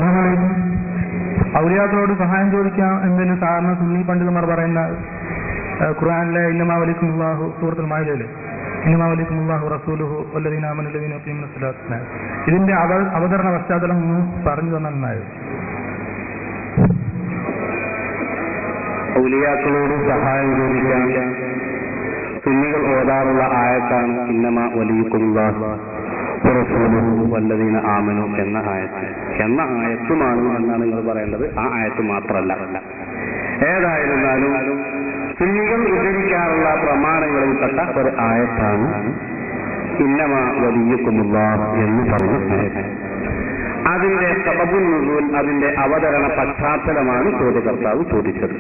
ഔലിയാക്കളോട് സഹായം ചോദിക്കാം എന്നതിന് സാധാരണ സുന്നി പണ്ഡിതന്മാർ പറയുന്ന ഏഹ്, ഖുർആനിലെ ഇന്നമാ വലിക്കുമുല്ലാഹു സൂറത്തുൽ മായിലയിലെ ഇന്നമാ വലിക്കുമുല്ലാഹു റസൂലുഹു വല്ലദീന ആമനുല്ലദീന യുഖീമുന സ്വലാത്ത ഇതിന്റെ അവ അവതരണ പശ്ചാത്തലം ഒന്ന് പറഞ്ഞു തന്നാൽ നന്നായിരുന്നു ഔലിയാക്കളോട് സഹായം ചോദിക്കാൻ സുന്നികൾ ഓതാറുള്ള ആയത്താണ് ഇന്നമ വലിയക്കുള്ള വല്ലതീന ആമനു എന്ന ആയത്ത് എന്ന ആയത്തുമാണ് എന്നാണ് നിങ്ങൾ പറയേണ്ടത് ആ ആയത്ത് മാത്രമല്ല ഏതായിരുന്നാലും സുന്നികൾ ഉദ്ധരിക്കാറുള്ള പ്രമാണങ്ങളിൽപ്പെട്ട ഒരു ആയത്താണ് ഇന്നമ വലിയക്കുമുള്ള എന്ന് പറഞ്ഞ ആയത്ത് അതിന്റെ സബബുൽ നുസൂൽ അതിന്റെ അവതരണ പശ്ചാത്തലമാണ് ചോദ്യകർത്താവ് ചോദിച്ചത്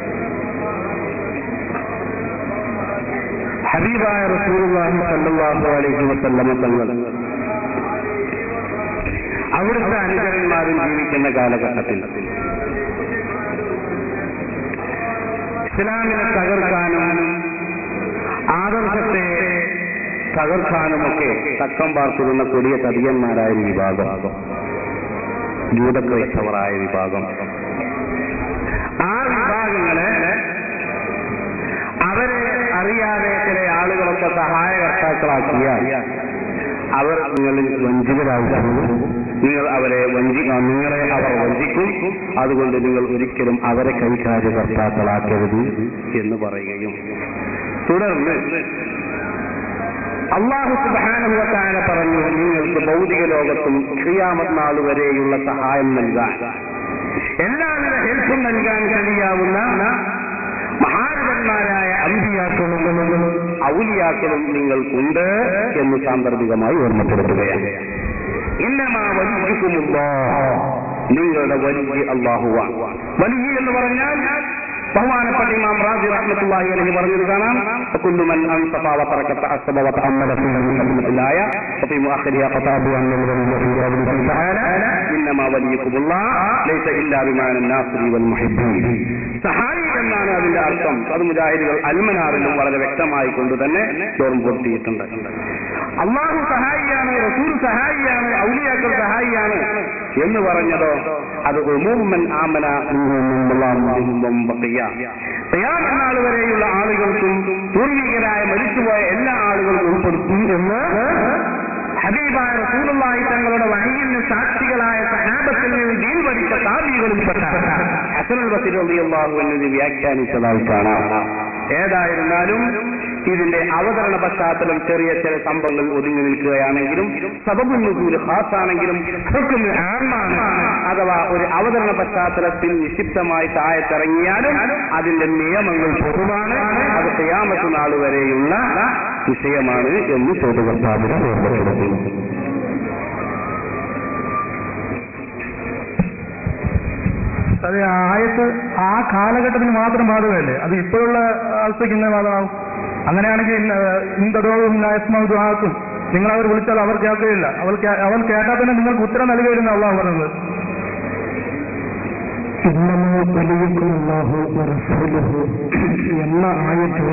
ഹബീബായ റസൂലുള്ളാഹി സല്ലല്ലാഹു അലൈഹി വസല്ലമ തങ്ങൾ അവിടുത്തെ അനുചരന്മാരും ജീവിക്കുന്ന കാലഘട്ടത്തിൽ ഇസ്ലാമിനെ തകർക്കാനും ആദർശത്തെ തകർക്കാനുമൊക്കെ തക്കം പാർത്തിരുന്ന കൊടിയ തടിയന്മാരായ ഒരു വിഭാഗം ജൂതക്രൈസ്തവരായ വിഭാഗം ആ വിഭാഗങ്ങളെ അവരെ അറിയാതെ ചില ആളുകളൊക്കെ സഹായകർത്താക്കളാക്കിയാൽ അവർ നിങ്ങളിൽ വഞ്ചിതരാകും നിങ്ങൾ അവരെ വഞ്ചിക്കാം നിങ്ങളെ അവർ വഞ്ചിക്കും അതുകൊണ്ട് നിങ്ങൾ ഒരിക്കലും അവരെ കൈകാര്യകർത്താക്കളാക്കരുത് എന്ന് പറയുകയും തുടർന്ന് അള്ളാഹു സുബാനുഭവത്താന പറഞ്ഞു നിങ്ങൾക്ക് ഭൗതിക ലോകത്തും ക്രിയാമത് നാൾ വരെയുള്ള സഹായം നൽകാൻ എല്ലാവിധ ഹെൽപ്പും നൽകാൻ കഴിയാവുന്ന മഹാരഥന്മാരായ അമ്പിയാക്കളും ഔലിയാക്കളും നിങ്ങൾക്കുണ്ട് എന്ന് സാന്ദർഭികമായി ഓർമ്മപ്പെടുത്തുകയാണ് ഇന്നമാ വലിയക്കുമുള്ള നിങ്ങളുടെ വലിയ അള്ളാഹുവാണ് വലിയ എന്ന് പറഞ്ഞാൽ ബഹുമാനപ്പെട്ട ഇമാം റാജി റഹ്മത്തുള്ളാഹി അലൈഹി പറഞ്ഞത് കാണാം കുല്ലു മൻ അൻസഫ വ തറക്കത അസ്ബ വ തഅമ്മല ഫീ മുഖദ്ദിമത്തിലായ وفي مؤخرها خطاب أن الذي في قوله تعالى إنما وليكم الله ليس إلا بمعنى الناصر والمحبين സഹായി എന്നാണ് അതിന്റെ അർത്ഥം അത് മുജാഹിദുകൾ അൽമനാറിലും വളരെ വ്യക്തമായി കൊണ്ട് തന്നെ ഓർമ്മപ്പെടുത്തിയിട്ടുണ്ട് അള്ളാഹു സഹായിയാണ് റസൂൽ സഹായിയാണ് ഔലിയാക്കൾ സഹായിയാണ് എന്ന് പറഞ്ഞതോ അത് ഉമൂമൻ ആമന നാൾ വരെയുള്ള ആളുകൾക്കും പൂർവികരായ മരിച്ചുപോയ എല്ലാ ആളുകൾക്കും ഉൾപ്പെടുത്തി എന്ന് ഹബീബായ റസൂലുള്ളാഹി തങ്ങളുടെ വഴിയിന് സാക്ഷികളായ സഹാബത്തിൽ നിന്ന് ദീൻ പഠിച്ച താബികളിൽപ്പെട്ട ഹസനുൽ ബസീർ റളിയല്ലാഹു അൻഹു വ്യാഖ്യാനിച്ചതായി കാണാം ഏതായിരുന്നാലും ഇതിന്റെ അവതരണ പശ്ചാത്തലം ചെറിയ ചില സംഭവങ്ങൾ ഒതുങ്ങി നിൽക്കുകയാണെങ്കിലും സബബുൽ ഖാസാണെങ്കിലും ഹുക്മ് ആമാണ് അഥവാ ഒരു അവതരണ പശ്ചാത്തലത്തിൽ നിക്ഷിപ്തമായി താഴത്തിറങ്ങിയാലും അതിന്റെ നിയമങ്ങൾ പൊതുവാണ് അത് ഖിയാമത്ത് നാൾ വരെയുള്ള വിഷയമാണ് എന്ന് ചോദ്യകർത്താവിനെ ഓർമ്മപ്പെടുത്തുന്നു അത് ആയത്ത് ആ കാലഘട്ടത്തിന് മാത്രം ബാധകമല്ലേ അത് ഇപ്പോഴുള്ള അവസ്ഥയ്ക്ക് ഇന്ന ബാധമാവും അങ്ങനെയാണെങ്കിൽ ഇന്തതോടും ആക്കും നിങ്ങൾ അവർ വിളിച്ചാൽ അവർ കേൾക്കുകയില്ല അവൾ കേ- അവൾ കേട്ടാൽ തന്നെ നിങ്ങൾക്ക് ഉത്തരം നൽകുകയില്ലെന്ന് അള്ളാഹു പറഞ്ഞത് ഇന്നമോ വലിയക്കുമല്ലാഹു റസൂലുഹു എന്ന ആയത്ത്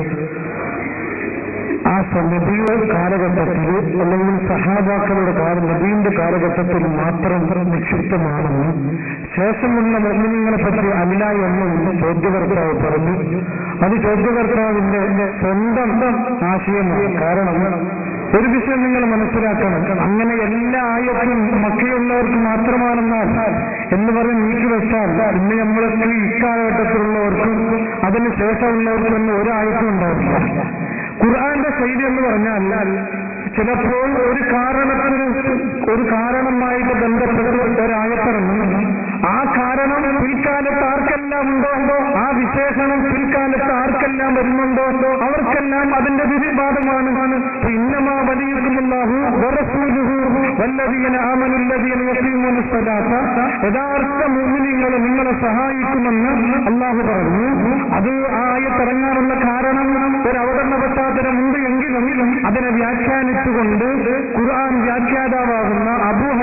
ആ നബിയുടെ കാലഘട്ടത്തിൽ അല്ലെങ്കിൽ സഹാബാക്കളുടെ കാല നബീന്റെ കാലഘട്ടത്തിൽ മാത്രം നിക്ഷിപ്തമാണെന്ന് ശേഷം വന്ന മോമിനിങ്ങളെ പറ്റി അല്ല എന്നും ചോദ്യകർത്താവ് പറഞ്ഞു അത് ചോദ്യകർത്താവിന്റെ സ്വന്തം ആശയമാണ് കാരണം ഒരു വിഷയം നിങ്ങൾ മനസ്സിലാക്കണം അങ്ങനെ എല്ലാ ആയത്തും മക്കയുള്ളവർക്ക് മാത്രമാണെന്നാൽ എന്ന് പറഞ്ഞ് നീക്കി വെച്ചാൽ ഇന്ന് നമ്മളൊക്കെ ഈ ഇക്കാലഘട്ടത്തിലുള്ളവർക്കും അതിന് ശേഷമുള്ളവർക്കും ഒന്നും ഒരു ആയത്തും ഉണ്ടാവില്ല ഖുർആന്റെ ശൈലി എന്ന് പറഞ്ഞാൽ ചിലപ്പോൾ ഒരു കാരണത്തിന് ഒരു കാരണമായിട്ട് ബന്ധപ്പെട്ട് ഒരായത്തിറങ്ങും ആ കാരണം പിൽക്കാലത്ത് ആർക്കെല്ലാം ഉണ്ടോ ആ വിശേഷണം പിൽക്കാലത്ത് ആർക്കെല്ലാം വരുന്നുണ്ടോ അവർക്കെല്ലാം അതിന്റെ വിധിപാഠമാണ് ഇന്നമാ വലിയുക്കുമുല്ലാഹു വറസൂലുഹു വല്ലതീന ആമനുല്ലതീന യഖീമുന സ്വലാത്ത യഥാർത്ഥ മുഅ്മിനീങ്ങളെ നിങ്ങളെ സഹായിക്കുമെന്ന് അള്ളാഹു പറഞ്ഞു അത് ആയത്തിറങ്ങാനുള്ള കാരണം ഒരു അവതരണ പശ്ചാത്തലം ഉണ്ട് എങ്കിലും അതിനെ വ്യാഖ്യാനിച്ചുകൊണ്ട് ഖുർആൻ വ്യാഖ്യാതാവാകുന്ന അബൂ ഹയ്യാം തങ്ങൾ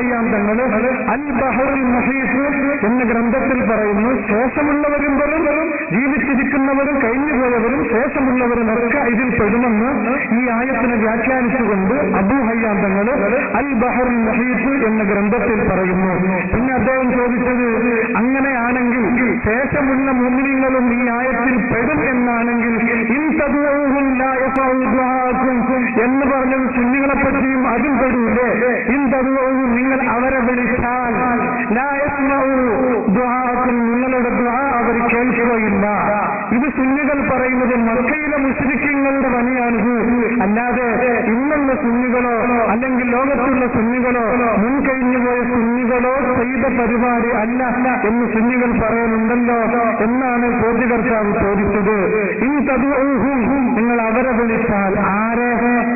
തങ്ങൾ അൽ ബഹറുൽ മഹീസ് എന്ന ഗ്രന്ഥത്തിൽ പറയുന്നു ശേഷമുള്ളവരും വരും ജീവിച്ചിരിക്കുന്നവരും കഴിഞ്ഞുപോയവരും ശേഷമുള്ളവരും ഒക്കെ ഇതിൽ പെടുമെന്ന് ഈ ആയത്തിനെ വ്യാഖ്യാനിച്ചുകൊണ്ട് അബൂ ഹയ്യാൻ തങ്ങൾ അൽ ബഹറുൽ മഹീസ് എന്ന ഗ്രന്ഥത്തിൽ പറയുന്നു പിന്നെ അദ്ദേഹം ചോദിച്ചത് അങ്ങനെയാണെങ്കിൽ ശേഷമുള്ള മുമ്മിനിങ്ങളും ഈ ആയത്തിൽ പെടും എന്നാണെങ്കിൽ ഇൻ തദ്ഉഹും ലാ യഫഉ ദുആക്കും എന്ന് പറഞ്ഞത് സുന്നികളെ പറ്റിയും അതും പെടൂലേ ഇൻ തദ്ഉഹും നിങ്ങൾ അവരെ വിളിച്ചാൽ ലാ യസ്മഉ ദുആക്കും നിങ്ങളുടെ ദുആ അവർ കേൾക്കുകയില്ല ഇത് സുന്നികൾ പറയുന്നത് മക്കയിലെ മുസ്ലിങ്ങളുടെ പണിയാണിത് അല്ലാതെ ഇന്നുള്ള സുന്നികളോ അല്ലെങ്കിൽ ലോകത്തുള്ള സുന്നികളോ മുൻകഴിഞ്ഞു പോയ സുന്നികളോ ചെയ്ത പരിപാടി അല്ല എന്ന് സുന്നികൾ പറയുന്നുണ്ടല്ലോ എന്നാണ് ചോദ്യകർത്താവ് ചോദിച്ചത് ഇൻ തദ്ഉഹും നിങ്ങൾ അവരെ വിളിച്ചാൽ ആരെ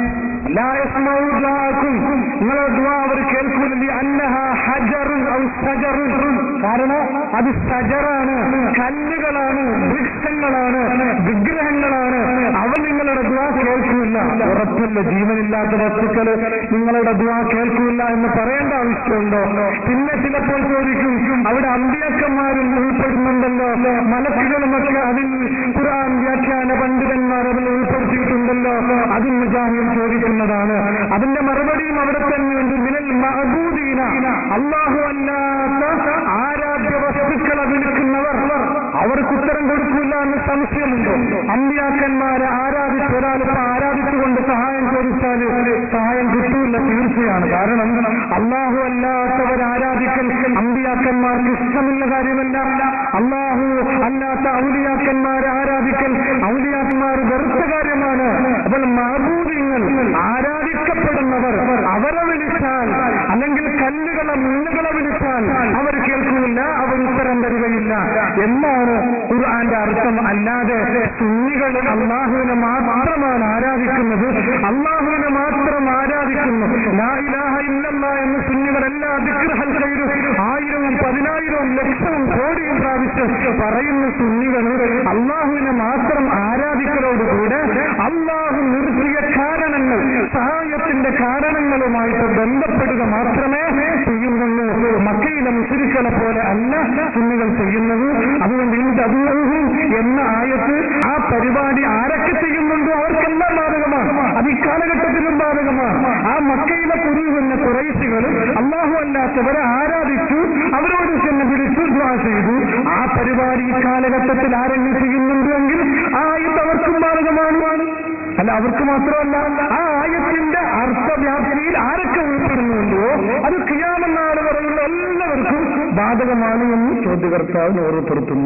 ലാ യസ്മഉ ദുആക്കും നിങ്ങളുടെ ദുആ അവർ കേൾക്കൂലി അന്നഹ ഹജറുൻ ഔ സജറുൻ കാരണം അത് സജറാണ് കല്ലുകളാണ് വൃക്ഷങ്ങളാണ് വിഗ്രഹങ്ങളാണ് അവ നിങ്ങളുടെ ദുആ കേൾക്കില്ല ഉറപ്പില്ല ജീവനില്ലാത്ത വസ്തുക്കള് നിങ്ങളുടെ ദുആ കേൾക്കില്ല എന്ന് പറയേണ്ട ആവശ്യമുണ്ടോ പിന്നെ ചിലപ്പോൾ ചോദിക്കും അവിടെ അമ്പിയാക്കന്മാരും ഉൾപ്പെടുന്നുണ്ടല്ലോ മലക്കുകളുമൊക്കെ അതിൽ ഖുർആൻ വ്യാഖ്യാന പണ്ഡിതന്മാർ അതിൽ ഉൾപ്പെടുത്തിയിട്ടുണ്ടല്ലോ അതിൽ മുജാഹിദ് ചോദിക്കുന്നതാണ് അതിന്റെ മറുപടിയും അവിടെ തന്നെയുണ്ട് മിനൽ മഹബൂദീന അള്ളാഹു അല്ലാത്ത ആരാധ്യ വസ്തുക്കളെ വിളിക്കുന്നവർ അവർക്ക് ഉത്തരം കൊടുക്കില്ല എന്ന് സംശയമുണ്ടോ അമ്പിയാക്കന്മാരെ ആരാധിച്ച് ഒരാളിപ്പോ ആരാധിച്ചുകൊണ്ട് സഹായം ചോദിച്ചാൽ സഹായം കിട്ടൂല തീർച്ചയാണ് കാരണം അള്ളാഹു അല്ലാത്തവർ ആരാധിക്കൽ അമ്പിയാക്കന്മാർക്ക് ഇഷ്ടമുള്ള കാര്യമല്ല അള്ളാഹു അല്ലാത്ത ഔലിയാക്കന്മാരെ ആരാധിക്കൽ ഔലിയാക്കന്മാർ വെറുത്ത കാര്യമാണ് അപ്പോൾ മഹബൂദിങ്ങൾ ആരാധിക്കപ്പെടുന്നവർ അവരെ വിളിച്ചാൽ അല്ലെങ്കിൽ കല്ലുകളെ മുന്നുകളെ വിളിച്ചാൽ അവർ കേൾക്കുന്നില്ല അവർ ഉത്തരം തരികയില്ല എന്നാണ് ഖുർആന്റെ അർത്ഥം അല്ലാതെ സുന്നികൾ അള്ളാഹുവിനെ മാത്രമാണ് ആരാധിക്കുന്നത് അള്ളാഹുവിനെ മാത്രം ആരാധിക്കുന്നു ലാ ഇലാഹ ഇല്ലല്ലാ എന്ന് സുന്നികൾ എല്ലാ ദിക്റഹൽ ഖൈറ് ആയിരവും പതിനായിരവും ലക്ഷവും കോടിയും പ്രാവശ്യം പറയുന്ന സുന്നികൾ അള്ളാഹുവിനെ മാത്രം ആരാധിക്കലോടുകൂടെ അള്ളാഹു നിർത്തിയ കാരണങ്ങൾ സഹായത്തിന്റെ കാരണങ്ങളുമായിട്ട് ബന്ധപ്പെടുക മാത്രമേ ചെയ്യുന്നുള്ളൂ മക്കയിലെ മുസ്ലിക്കളെ പോലെ അല്ല സുന്നികൾ ചെയ്യുന്നത് അതുകൊണ്ട് ഈ തദൂഹും എന്ന ആയത്ത് ആ പരിപാടി ആരൊക്കെ ചെയ്യുന്നുണ്ടോ അവർക്കെല്ലാം ബാധകമാണ് അത് ഈ കാലഘട്ടത്തിലും ബാധകമാണ് ആ മക്കയിലെ കുരുവിന്റെ കുറേശികൾ അള്ളാഹു അല്ലാത്തവരെ ആരാധിച്ചു അവരോട് ചെന്ന് പിടിച്ചു ദ്വാ ചെയ്തു ആ പരിപാടി ഈ കാലഘട്ടത്തിൽ ആരെങ്കിലും ചെയ്യുന്നുണ്ടെങ്കിൽ ആ ആയത്ത് അവർക്കും ബാധകമാണ് അല്ല അവർക്ക് മാത്രമല്ല ആ ആയത്തിന്റെ അർത്ഥവ്യാപ്തിയിൽ ആരൊക്കെ ഉൾപ്പെടുന്നുണ്ടോ അത് ക്രിയാമെന്നാണ് പറയുന്ന എല്ലാവർക്കും ബാധകമാണ് എന്ന് ചോദ്യകർത്താവ് ഓർമ്മപ്പെടുത്തുന്നു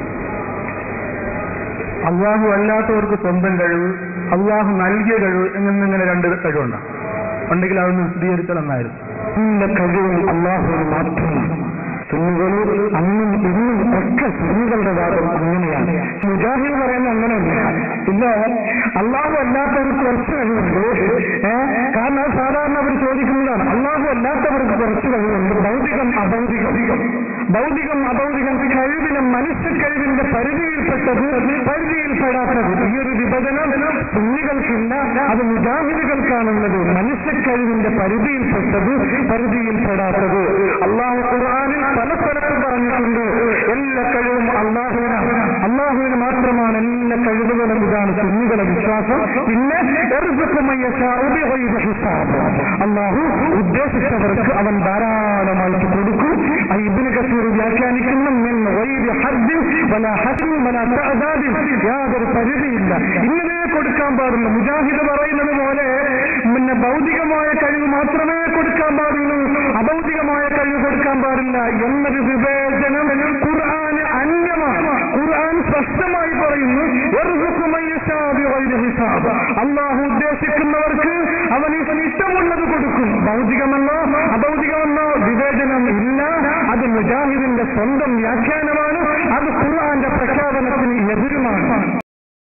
അള്ളാഹു അല്ലാത്തവർക്ക് സ്വന്തം കഴിവ് അള്ളാഹു നൽകിയ കഴിവ് എന്നിങ്ങനെ രണ്ട് കഴിവുണ്ട് ഉണ്ടെങ്കിൽ അതൊന്ന് വിശദീകരിച്ചാലെന്നായിരുന്നു എല്ലാ കഴിവും അള്ളാഹുവിന് മാത്രമാണ് സുന്നികളിൽ അന്നും ഇന്നും ഒക്കെ സുന്നികളുടെ വാദം അങ്ങനെയാണ് മുജാഹിദ് പറയുന്നത് അങ്ങനെയല്ല ഇല്ല അള്ളാഹു അല്ലാത്തവർക്ക് കുറച്ച് കഴിവുണ്ട് ഏ കാരണം സാധാരണ അവർ ചോദിക്കുന്നതാണ് അള്ളാഹു അല്ലാത്തവർക്ക് കുറച്ച് കഴിവുണ്ട് ഭൗതികം അഭൗതികം ഭൗതികം അഭൗതികം കഴിവിന് മനുഷ്യ കഴിവിന്റെ പരിധിയിൽപ്പെട്ടത് പരിധിയിൽപ്പെടാത്തത് ഈ ഒരു വിഭജനം സുന്നികൾക്കില്ല അത് മുജാഹിദുകൾക്കാണുള്ളത് മനുഷ്യ കഴിവിന്റെ പരിധിയിൽപ്പെട്ടത് പരിധിയിൽപ്പെടാത്തത് അള്ളാഹു ഖുർആാനിൽ പല സ്ഥലത്തും പറഞ്ഞിട്ടുണ്ട് എല്ലാ കഴിവും അള്ളാഹുവിനാണ് അള്ളാഹുവിന് മാത്രമാണ് എല്ലാ കഴിവുകളും ഇതാണ് സുന്നികളുടെ വിശ്വാസം പിന്നെ അള്ളാഹു ഉദ്ദേശിച്ചവർക്ക് അവൻ ധാരാളമായിട്ട് കൊടുക്കും ആ ഇബിന് കസീർ വ്യാഖ്യാനിക്കുന്ന മിൻ ഗൈരി ഹദ്ദിൻ വലാ ഹദ്ദിൻ വലാ തഅദാദിൻ യാതൊരു പരിധിയില്ല ഇന്നലെ കൊടുക്കാൻ പാടുള്ളൂ മുജാഹിദ് പറയുന്നത് പോലെ പിന്നെ ഭൗതികമായ കഴിവ് മാത്രമേ കൊടുക്കാൻ പാടുള്ളൂ അഭൗതികമായ കഴിവ് കൊടുക്കാൻ പാടില്ല എന്നൊരു വിവേചനം ഖുർആന് അന്യമാണ് ഖുർആൻ സ്പഷ്ടമായി പറയുന്നു "യർസുഖു മൻ യശാഉ ബിഗൈരി ഹിസാബ്." അള്ളാഹു ഉദ്ദേശിക്കുന്നവർക്ക് അവൻ ഇഷ്ടമുള്ളത് കൊടുക്കും ഭൗതികമെന്നോ അഭൗതികമെന്നോ വിവേചനം ഇല്ല അത് മുജാഹിദിന്റെ സ്വന്തം വ്യാഖ്യാനമാണ്